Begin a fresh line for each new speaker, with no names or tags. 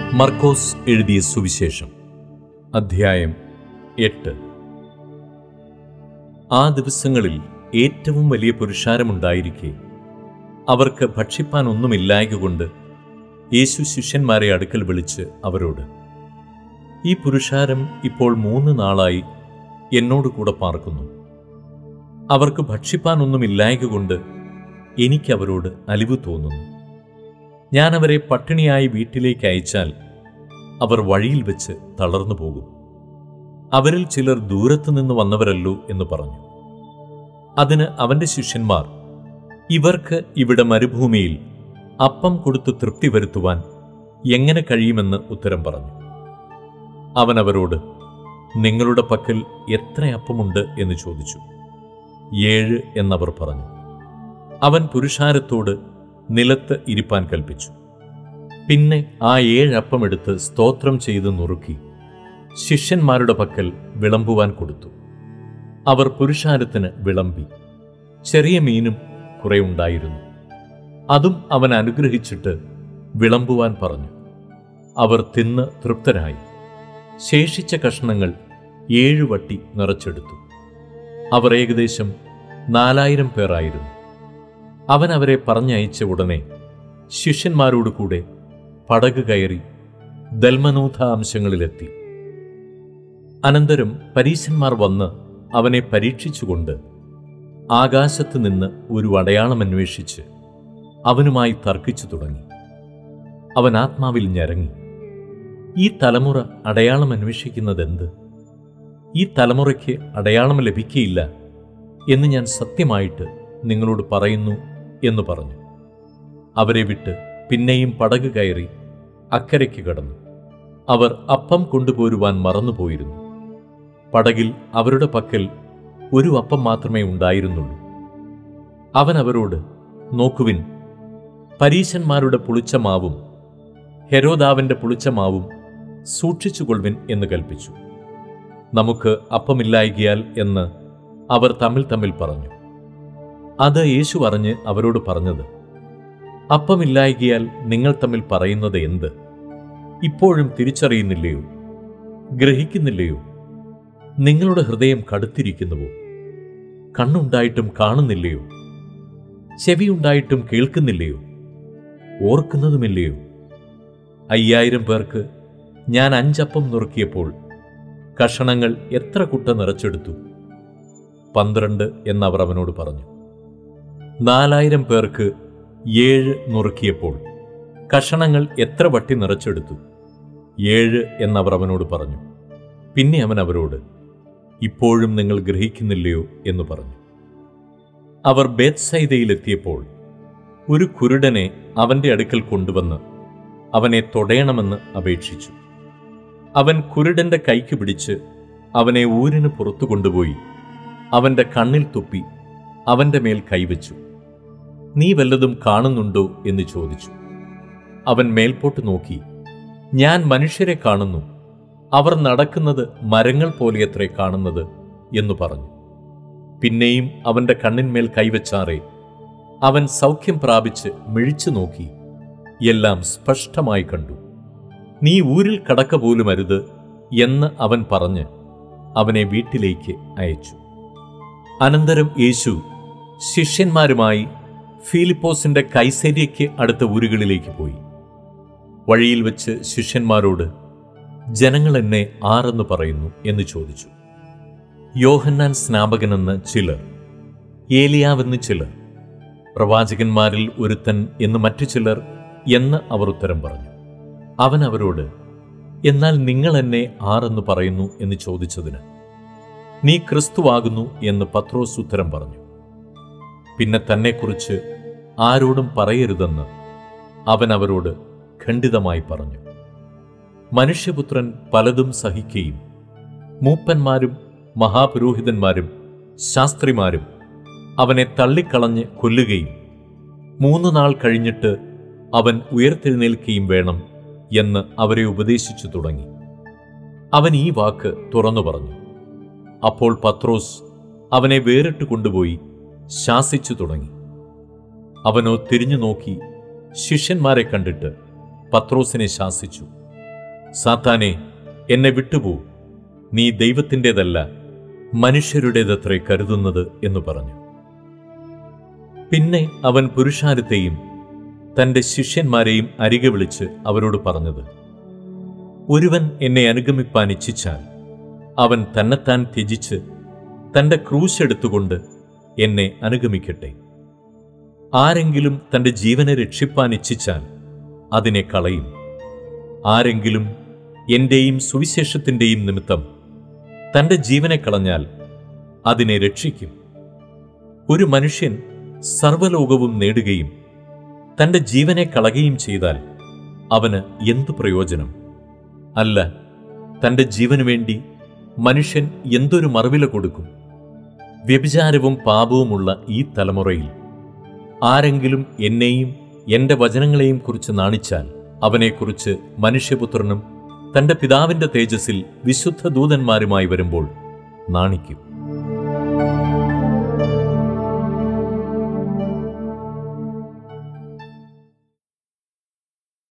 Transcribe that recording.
മർക്കോസ് എഴുതിയ സുവിശേഷം അധ്യായം എട്ട് ആ ദിവസങ്ങളിൽ ഏറ്റവും വലിയ പുരുഷാരമുണ്ടായിരിക്കെ അവർക്ക് ഭക്ഷിപ്പാൻ ഒന്നുമില്ലായകൊണ്ട് യേശു ശിഷ്യന്മാരെ അടുക്കൽ വിളിച്ച് അവരോട് ഈ പുരുഷാരം ഇപ്പോൾ മൂന്ന് നാളായി എന്നോട് കൂടെ പാർക്കുന്നു അവർക്ക് ഭക്ഷിപ്പാൻ ഒന്നുമില്ലായകൊണ്ട് എനിക്ക് അവരോട് അലിവ് തോന്നുന്നു ഞാൻ അവരെ പട്ടിണിയായി വീട്ടിലേക്ക് അയച്ചാൽ അവർ വഴിയിൽ വെച്ച് തളർന്നു പോകും അവരിൽ ചിലർ ദൂരത്തു നിന്ന് വന്നവരല്ലോ എന്ന് പറഞ്ഞു അതിന് അവന്റെ ശിഷ്യന്മാർ ഇവർക്ക് ഇവിടെ മരുഭൂമിയിൽ അപ്പം കൊടുത്ത് തൃപ്തി വരുത്തുവാൻ എങ്ങനെ കഴിയുമെന്ന് ഉത്തരം പറഞ്ഞു അവൻ അവരോട് നിങ്ങളുടെ പക്കൽ എത്ര അപ്പമുണ്ട് എന്ന് ചോദിച്ചു ഏഴ് എന്നവർ പറഞ്ഞു അവൻ പുരുഷാരത്തോട് നിലത്ത് ഇരിപ്പാൻ കൽപ്പിച്ചു പിന്നെ ആ ഏഴപ്പം എടുത്ത് സ്തോത്രം ചെയ്ത് നുറുക്കി ശിഷ്യന്മാരുടെ പക്കൽ വിളമ്പുവാൻ കൊടുത്തു അവർ പുരുഷാരത്തിന് വിളമ്പി ചെറിയ മീനും കുറെ ഉണ്ടായിരുന്നു അതും അവൻ അനുഗ്രഹിച്ചിട്ട് വിളമ്പുവാൻ പറഞ്ഞു അവർ തിന്ന് തൃപ്തരായി ശേഷിച്ച കഷ്ണങ്ങൾ ഏഴു വട്ടി നിറച്ചെടുത്തു അവർ ഏകദേശം നാലായിരം പേരായിരുന്നു അവൻ അവരെ പറഞ്ഞയച്ച ഉടനെ ശിഷ്യന്മാരോട് കൂടെ പടക് കയറി ദൽമനൂഥ അംശങ്ങളിലെത്തി അനന്തരം പരീശന്മാർ വന്ന് അവനെ പരീക്ഷിച്ചുകൊണ്ട് ആകാശത്ത് നിന്ന് ഒരു അടയാളം അന്വേഷിച്ച് അവനുമായി തർക്കിച്ചു തുടങ്ങി അവൻ ആത്മാവിൽ ഞരങ്ങി ഈ തലമുറ അടയാളം അന്വേഷിക്കുന്നതെന്ത് ഈ തലമുറയ്ക്ക് അടയാളം ലഭിക്കയില്ല എന്ന് ഞാൻ സത്യമായിട്ട് നിങ്ങളോട് പറയുന്നു എന്ന് പറഞ്ഞു അവരെ വിട്ട് പിന്നെയും പടക് കയറി അക്കരയ്ക്ക് കടന്നു അവർ അപ്പം കൊണ്ടുപോരുവാൻ മറന്നുപോയിരുന്നു പടകിൽ അവരുടെ പക്കൽ ഒരു അപ്പം മാത്രമേ ഉണ്ടായിരുന്നുള്ളൂ അവൻ അവരോട് നോക്കുവിൻ പരീശന്മാരുടെ പുളിച്ച മാവും ഹെരോദാവിന്റെ പുളിച്ച മാവും സൂക്ഷിച്ചുകൊള്ളുവിൻ എന്ന് കൽപ്പിച്ചു നമുക്ക് അപ്പമില്ലായികയാൽ എന്ന് അവർ തമ്മിൽ തമ്മിൽ പറഞ്ഞു അത് യേശു അറിഞ്ഞ് അവരോട് പറഞ്ഞത് അപ്പമില്ലായികയാൽ നിങ്ങൾ തമ്മിൽ പറയുന്നത് എന്ത് ഇപ്പോഴും തിരിച്ചറിയുന്നില്ലയോ ഗ്രഹിക്കുന്നില്ലയോ നിങ്ങളുടെ ഹൃദയം കടുത്തിരിക്കുന്നുവോ കണ്ണുണ്ടായിട്ടും കാണുന്നില്ലയോ ചെവിയുണ്ടായിട്ടും കേൾക്കുന്നില്ലയോ ഓർക്കുന്നതുമില്ലയോ അയ്യായിരം പേർക്ക് ഞാൻ അഞ്ചപ്പം നുറുക്കിയപ്പോൾ കഷണങ്ങൾ എത്ര കുട്ട നിറച്ചെടുത്തു പന്ത്രണ്ട് എന്നവർ അവനോട് പറഞ്ഞു നാലായിരം പേർക്ക് ഏഴ് നുറുക്കിയപ്പോൾ കഷണങ്ങൾ എത്ര വട്ടി നിറച്ചെടുത്തു ഏഴ് എന്നവർ അവനോട് പറഞ്ഞു പിന്നെ അവൻ അവരോട് ഇപ്പോഴും നിങ്ങൾ ഗ്രഹിക്കുന്നില്ലയോ എന്ന് പറഞ്ഞു അവർ ബേത്സൈദയിലെത്തിയപ്പോൾ ഒരു കുരുടനെ അവന്റെ അടുക്കൽ കൊണ്ടുവന്ന് അവനെ തൊടയണമെന്ന് അപേക്ഷിച്ചു അവൻ കുരുടന്റെ കൈക്ക് പിടിച്ച് അവനെ ഊരിന് പുറത്തു കൊണ്ടുപോയി അവന്റെ കണ്ണിൽ തുപ്പി അവന്റെ മേൽ കൈവച്ചു നീ വല്ലതും കാണുന്നുണ്ടോ എന്ന് ചോദിച്ചു അവൻ മേൽപോട്ട് നോക്കി ഞാൻ മനുഷ്യരെ കാണുന്നു അവർ നടക്കുന്നത് മരങ്ങൾ പോലെയത്രേ കാണുന്നത് എന്നു പറഞ്ഞു പിന്നെയും അവന്റെ കണ്ണിന്മേൽ കൈവച്ചാറേ അവൻ സൗഖ്യം പ്രാപിച്ച് മിഴിച്ചു നോക്കി എല്ലാം സ്പഷ്ടമായി കണ്ടു നീ ഊരിൽ കടക്ക പോലും അരുത് എന്ന് അവൻ പറഞ്ഞ് അവനെ വീട്ടിലേക്ക് അയച്ചു അനന്തരം യേശു ശിഷ്യന്മാരുമായി ഫിലിപ്പോസിന്റെ കൈസര്യയ്ക്ക് അടുത്ത ഊരുകളിലേക്ക് പോയി വഴിയിൽ വെച്ച് ശിഷ്യന്മാരോട് ജനങ്ങൾ എന്നെ ആരെന്ന് പറയുന്നു എന്ന് ചോദിച്ചു യോഹന്നാൻ സ്നാപകനെന്ന് ചിലർ ഏലിയാവെന്ന് ചിലർ പ്രവാചകന്മാരിൽ ഒരുത്തൻ എന്ന് മറ്റു ചിലർ എന്ന് അവർ ഉത്തരം പറഞ്ഞു അവൻ അവരോട് എന്നാൽ നിങ്ങൾ എന്നെ ആരെന്ന് പറയുന്നു എന്ന് ചോദിച്ചതിന് നീ ക്രിസ്തുവാകുന്നു എന്ന് പത്രോസ് ഉത്തരം പറഞ്ഞു പിന്നെ തന്നെക്കുറിച്ച് ആരോടും പറയരുതെന്ന് അവൻ അവരോട് ഖണ്ഡിതമായി പറഞ്ഞു മനുഷ്യപുത്രൻ പലതും സഹിക്കുകയും മൂപ്പന്മാരും മഹാപുരോഹിതന്മാരും ശാസ്ത്രിമാരും അവനെ തള്ളിക്കളഞ്ഞ് കൊല്ലുകയും മൂന്നു നാൾ കഴിഞ്ഞിട്ട് അവൻ ഉയർത്തെഴുന്നേൽക്കുകയും വേണം എന്ന് അവരെ ഉപദേശിച്ചു തുടങ്ങി അവൻ ഈ വാക്ക് തുറന്നു പറഞ്ഞു അപ്പോൾ പത്രോസ് അവനെ വേറിട്ട് കൊണ്ടുപോയി ശാസിച്ചു തുടങ്ങി അവനോ തിരിഞ്ഞു നോക്കി ശിഷ്യന്മാരെ കണ്ടിട്ട് പത്രോസിനെ ശാസിച്ചു സാത്താനെ എന്നെ വിട്ടുപോ നീ ദൈവത്തിൻ്റെതല്ല മനുഷ്യരുടേതത്രേ കരുതുന്നത് എന്ന് പറഞ്ഞു പിന്നെ അവൻ പുരുഷാരത്തെയും തന്റെ ശിഷ്യന്മാരെയും അരികെ വിളിച്ച് അവരോട് പറഞ്ഞത് ഒരുവൻ എന്നെ അനുഗമിപ്പാൻ ഇച്ഛിച്ചാൽ അവൻ തന്നെത്താൻ ത്യജിച്ച് തന്റെ ക്രൂശ് എടുത്തുകൊണ്ട് എന്നെ അനുഗമിക്കട്ടെ ആരെങ്കിലും തന്റെ ജീവനെ രക്ഷിപ്പാൻ ഇച്ഛിച്ചാൽ അതിനെ കളയും ആരെങ്കിലും എന്റെയും സുവിശേഷത്തിന്റെയും നിമിത്തം തന്റെ ജീവനെ കളഞ്ഞാൽ അതിനെ രക്ഷിക്കും ഒരു മനുഷ്യൻ സർവ്വലോകവും നേടുകയും തന്റെ ജീവനെ കളയുകയും ചെയ്താൽ അവന് എന്തു പ്രയോജനം അല്ല തന്റെ ജീവനു വേണ്ടി മനുഷ്യൻ എന്തൊരു മറുവില കൊടുക്കും വ്യഭിചാരവും പാപവുമുള്ള ഈ തലമുറയിൽ ആരെങ്കിലും എന്നെയും എന്റെ വചനങ്ങളെയും കുറിച്ച് നാണിച്ചാൽ അവനെക്കുറിച്ച് മനുഷ്യപുത്രനും തന്റെ പിതാവിന്റെ തേജസ്സിൽ വിശുദ്ധ ദൂതന്മാരുമായി വരുമ്പോൾ നാണിക്കും